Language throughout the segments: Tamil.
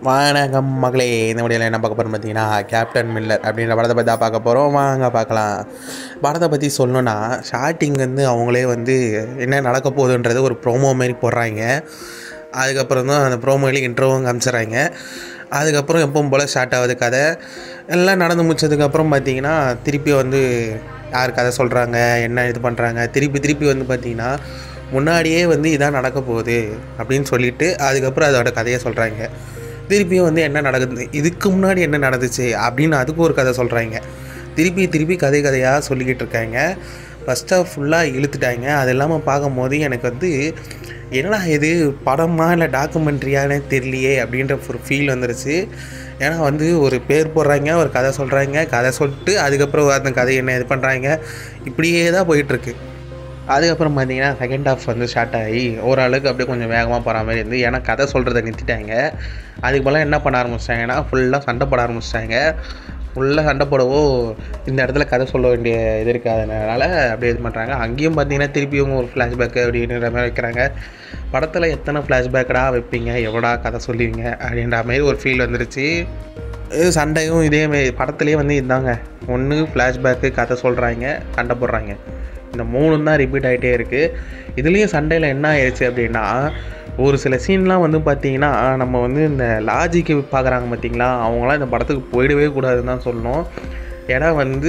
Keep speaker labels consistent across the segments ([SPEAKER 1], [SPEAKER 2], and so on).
[SPEAKER 1] வணக்கம் மகளே இந்த வீடியோவில் என்ன பார்க்க போகிறோம் பார்த்தீங்கன்னா கேப்டன் மில்லர் அப்படின்ற படத்தை பற்றி தான் பார்க்க போகிறோம் வாங்க பார்க்கலாம் படத்தை பற்றி சொல்லணுன்னா ஸ்டார்டிங் வந்து அவங்களே வந்து என்ன நடக்க போகுதுன்றது ஒரு ப்ரோமோ மாதிரி போடுறாங்க அதுக்கப்புறம் தான் அந்த ப்ரோமோலேயே இன்ட்ரோவும் காமிச்சிடுறாங்க அதுக்கப்புறம் எப்பவும் போல் ஸ்டார்ட் ஆகுது கதை எல்லாம் நடந்து முடிச்சதுக்கப்புறம் பார்த்தீங்கன்னா திருப்பி வந்து யார் கதை சொல்கிறாங்க என்ன இது பண்ணுறாங்க திருப்பி திருப்பி வந்து பார்த்தீங்கன்னா முன்னாடியே வந்து இதான் நடக்க போகுது அப்படின்னு சொல்லிட்டு அதுக்கப்புறம் அதோட கதையை சொல்கிறாங்க திருப்பியும் வந்து என்ன நடக்குது இதுக்கு முன்னாடி என்ன நடந்துச்சு அப்படின்னு அதுக்கு ஒரு கதை சொல்கிறாங்க திருப்பி திருப்பி கதை கதையாக சொல்லிக்கிட்டு இருக்காங்க ஃபஸ்ட்டாக ஃபுல்லாக இழுத்துட்டாங்க அது இல்லாமல் பார்க்கும்போது எனக்கு வந்து என்னடா இது படமா இல்லை டாக்குமெண்ட்ரியானே தெரியலையே அப்படின்ற ஒரு ஃபீல் வந்துருச்சு ஏன்னா வந்து ஒரு பேர் போடுறாங்க ஒரு கதை சொல்கிறாங்க கதை சொல்லிட்டு அதுக்கப்புறம் அந்த கதை என்ன இது பண்ணுறாங்க இப்படியே தான் போயிட்டுருக்கு அதுக்கப்புறம் பார்த்தீங்கன்னா செகண்ட் ஹாஃப் வந்து ஸ்டார்ட் ஆகி ஓரளவுக்கு அப்படியே கொஞ்சம் வேகமாக போகிற மாதிரி இருந்து ஏன்னா கதை சொல்கிறத நிறுத்திட்டாங்க அதுக்கு பதிலாக என்ன பண்ண ஆரம்பிச்சிட்டாங்கன்னா ஃபுல்லாக சண்டை போட ஆரம்பிச்சிட்டாங்க ஃபுல்லாக சண்டை போடவோ இந்த இடத்துல கதை சொல்ல வேண்டிய இது இருக்காதனால அப்படியே இது பண்ணுறாங்க அங்கேயும் பார்த்தீங்கன்னா திருப்பியும் ஒரு ஃப்ளாஷ்பேக்கு அப்படின்ற மாதிரி வைக்கிறாங்க படத்தில் எத்தனை ஃப்ளாஷ்பேக்கடா வைப்பீங்க எவ்வளோ கதை சொல்லுவீங்க அப்படின்ற மாதிரி ஒரு ஃபீல் வந்துருச்சு இது சண்டையும் இதேமாரி படத்துலேயே வந்து இதாங்க ஒன்று ஃப்ளாஷ்பேக்கு கதை சொல்கிறாங்க சண்டை போடுறாங்க இந்த மூணு தான் ரிப்பீட் ஆகிட்டே இருக்குது இதுலேயும் சண்டையில் என்ன ஆயிடுச்சு அப்படின்னா ஒரு சில சீன்லாம் வந்து பார்த்தீங்கன்னா நம்ம வந்து இந்த லாஜிக்கு பார்க்குறாங்க பார்த்தீங்களா அவங்களாம் இந்த படத்துக்கு போயிடவே கூடாதுன்னு தான் சொல்லணும் ஏன்னா வந்து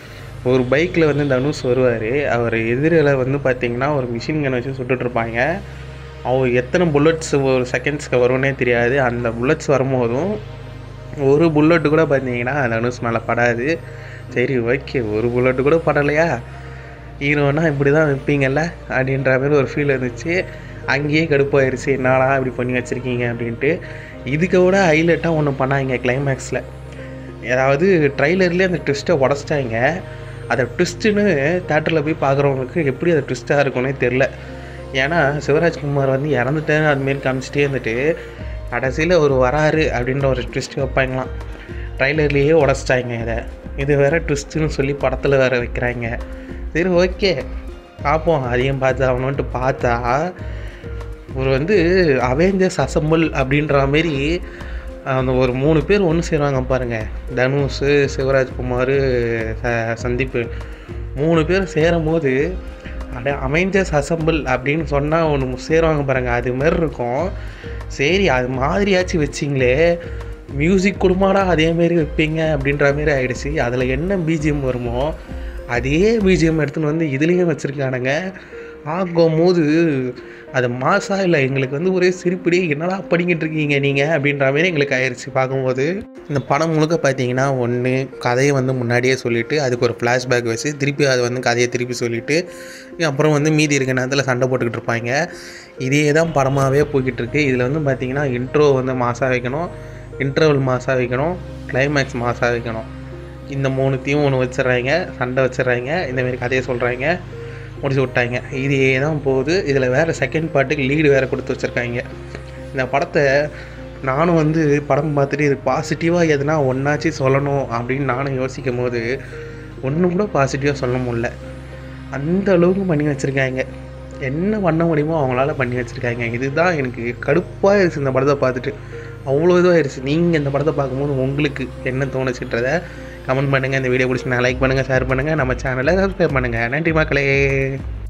[SPEAKER 1] ஒரு பைக்கில் வந்து தனுஷ் வருவார் அவர் எதிரில் வந்து பார்த்தீங்கன்னா ஒரு மிஷின் கன் வச்சு சுட்டுட்ருப்பாங்க அவர் எத்தனை புல்லட்ஸ் ஒரு செகண்ட்ஸ்க்கு வரும்னே தெரியாது அந்த புல்லட்ஸ் வரும்போதும் ஒரு புல்லட்டு கூட பார்த்தீங்கன்னா தனுஷ் மேலே படாது சரி ஓகே ஒரு புல்லட்டு கூட படலையா ஹீரோனா இப்படி தான் வைப்பீங்கல்ல அப்படின்ற மாதிரி ஒரு ஃபீல் இருந்துச்சு அங்கேயே கடுப்பாயிருச்சு என்னடா இப்படி பண்ணி வச்சுருக்கீங்க அப்படின்ட்டு இதுக்கு விட ஹைலைட்டாக ஒன்று பண்ணாங்க கிளைமேக்ஸில் ஏதாவது ட்ரைலர்லேயே அந்த ட்விஸ்ட்டை உடச்சிட்டாங்க அதை ட்விஸ்ட்டுன்னு தேட்டரில் போய் பார்க்குறவங்களுக்கு எப்படி அது ட்விஸ்ட்டாக இருக்கும்னே தெரில ஏன்னா சிவராஜ்குமார் வந்து இறந்துட்டேன்னு அதுமாரி காமிச்சிட்டே இருந்துட்டு கடைசியில் ஒரு வராரு அப்படின்ற ஒரு ட்விஸ்ட் வைப்பாங்களாம் ட்ரைலர்லேயே உடச்சிட்டாங்க இதை இது வேற ட்விஸ்ட்டுன்னு சொல்லி படத்தில் வேற வைக்கிறாங்க சரி ஓகே பார்ப்போம் அதையும் பார்த்து அவனுன்ட்டு பார்த்தா ஒரு வந்து அவெஞ்சர்ஸ் அசம்பிள் அப்படின்ற மாரி அந்த ஒரு மூணு பேர் ஒன்று சேருவாங்க பாருங்கள் தனுஷ் சிவராஜ்குமார் ச சந்தீப் மூணு பேர் சேரும் போது அட அமைஞ்சர்ஸ் அசம்பிள் அப்படின்னு சொன்னால் ஒன்று சேருவாங்க பாருங்கள் அது மாதிரி இருக்கும் சரி அது மாதிரியாச்சும் வச்சிங்களே மியூசிக் குடும்படா அதேமாரி வைப்பீங்க அப்படின்ற மாரி ஆயிடுச்சு அதில் என்ன பிஜிஎம் வருமோ அதே பிஜிஎம் எடுத்துன்னு வந்து இதுலேயும் வச்சுருக்கானுங்க ஆகும் போது அது மாசா இல்லை எங்களுக்கு வந்து ஒரே சிரிப்படி என்னடா பண்ணிக்கிட்டு இருக்கீங்க நீங்கள் அப்படின்ற மாதிரி எங்களுக்கு ஆயிடுச்சு பார்க்கும்போது இந்த படம் முழுக்க பார்த்தீங்கன்னா ஒன்று கதையை வந்து முன்னாடியே சொல்லிவிட்டு அதுக்கு ஒரு ஃப்ளாஷ்பேக் வச்சு திருப்பி அது வந்து கதையை திருப்பி சொல்லிவிட்டு அப்புறம் வந்து மீதி இருக்க நேரத்தில் சண்டை போட்டுக்கிட்டு இருப்பாங்க இதே தான் படமாகவே போய்கிட்டு இருக்கு இதில் வந்து பார்த்தீங்கன்னா இன்ட்ரோ வந்து மாசாக வைக்கணும் இன்டர்வல் மாசாக வைக்கணும் கிளைமேக்ஸ் மாசாக வைக்கணும் இந்த மூணுத்தையும் ஒன்று வச்சிடுறாங்க சண்டை வச்சிடுறாங்க இந்தமாரி கதையை சொல்கிறாங்க முடிச்சு விட்டாங்க இதே தான் போகுது இதில் வேறு செகண்ட் பார்ட்டுக்கு லீடு வேறு கொடுத்து வச்சுருக்காங்க இந்த படத்தை நானும் வந்து படம் பார்த்துட்டு இது பாசிட்டிவாக எதுனா ஒன்றாச்சு சொல்லணும் அப்படின்னு நானும் யோசிக்கும் போது ஒன்றும் கூட பாசிட்டிவாக சொல்ல முடில அந்த அளவுக்கு பண்ணி வச்சுருக்காங்க என்ன பண்ண முடியுமோ அவங்களால பண்ணி வச்சுருக்காங்க இதுதான் எனக்கு கடுப்பாக இருந்துச்சு இந்த படத்தை பார்த்துட்டு அவ்வளோ இதுவாக இருந்துச்சு நீங்கள் இந்த படத்தை பார்க்கும்போது உங்களுக்கு என்ன தோணுச்சுன்றதை கமெண்ட் பண்ணுங்கள் இந்த வீடியோ பிடிச்சி லைக் பண்ணுங்கள் ஷேர் பண்ணுங்கள் நம்ம சேனலை சப்ஸ்கிரைப் பண்ணுங்கள் நன்றி மக்களே